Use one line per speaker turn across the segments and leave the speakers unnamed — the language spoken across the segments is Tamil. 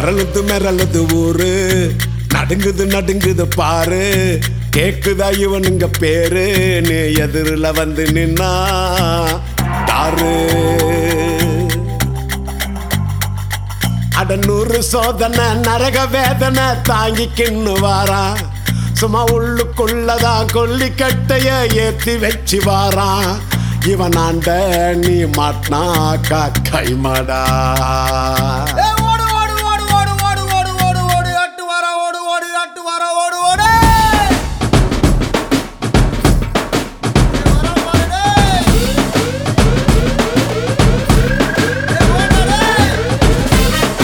மரளுது மிரளுது ஊரு நடுங்குது நடுங்குது பாரு கேக்குதா இவனுங்க பேரு நீ எதிரில வந்து நின்னா தாரு அட நூறு சோதனை நரக வேதனை தாங்கிக்கின்னு வாரா சும்மா உள்ளுக்குள்ளதான் கொல்லி கட்டைய ஏத்தி வச்சு வாரான் இவன் ஆண்ட நீ மாட்டினாக்கா கைமாடா
ஏய், ஓடு ஓடு ஓடு ஓடு ஓடு ஓடு ஓடு ஓடு அட்டு வர ஓடு ஓடு அட்டு வர ஓடு ஓடு ஏய், வர பாரு, டேய். ஏய், ஓடுடா, டேய்.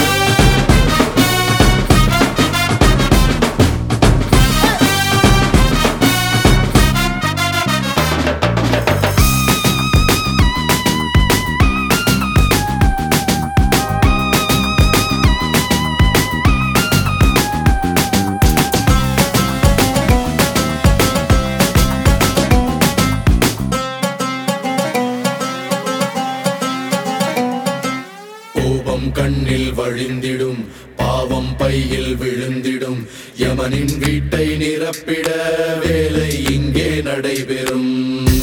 கோபம் கண்ணில் வழிந்திடும் பாவம் பையில் விழுந்திடும் யமனின் வீட்டை நிரப்பிட வேலை இங்கே நடைபெறும்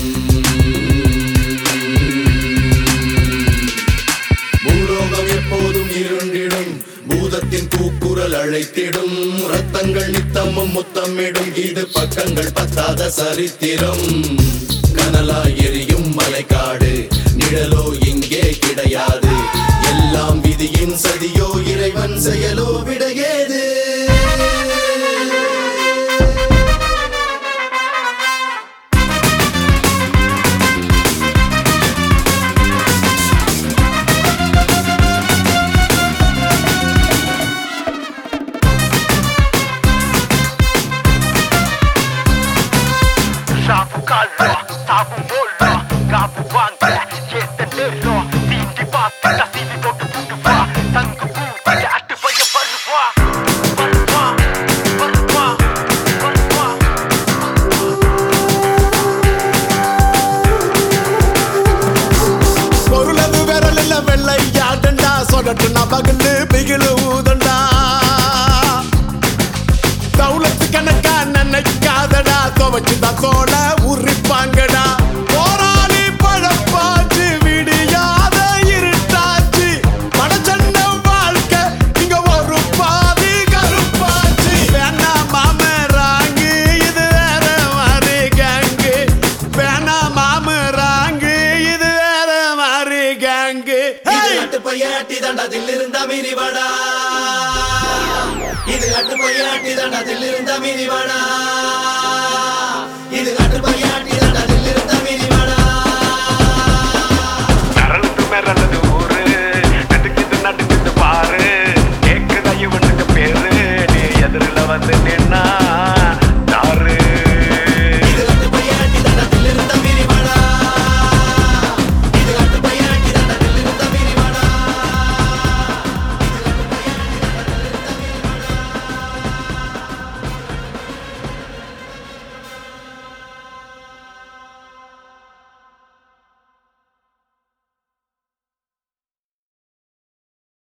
பூலோகம் எப்போதும் இருண்டிடும் பூதத்தின் கூக்குரல் அழைத்திடும் ரத்தங்கள் நித்தமும் முத்தமிடும் இது பக்கங்கள் பத்தாத சரித்திரம் கனலாய் எரியும் மலைக்காடு நிழலோ இங்கே கிடையாது எல்லாம் விதியின் சதியோ இறைவன் செயலோ விடையேது
Sabu kalla, sabu bolla, gabu banga, jätten dörra, din debatt, la sidi bort buduva, tango buda, att du börjar varva, varva, varva, varva.
பொருளது விரலில் வெள்ளையாடண்டா சொடட்டு நபகலு பிகிலு ஊதண்டா தௌலத்து கணக்கா நினைக்காதடா துவச்சுதான் தோட உரிப்பாங்கடா போராளி பழப்பாச்சு விடியாத இருட்டாச்சு படச்சண்ட வாழ்க்கை இங்க ஒரு பாதி கருப்பாச்சு வேணா மாமராங்கு இது வேற மாதிரி கேங்கு வேணா மாமராங்கு இது வேற மாதிரி கேங்கு
இது அட்டு பையாட்டி தண்டத்தில் இருந்த மினிவடா இது அட்டு பையாட்டி தண்டத்தில் இருந்த மினிவடா இது அட்டு பையா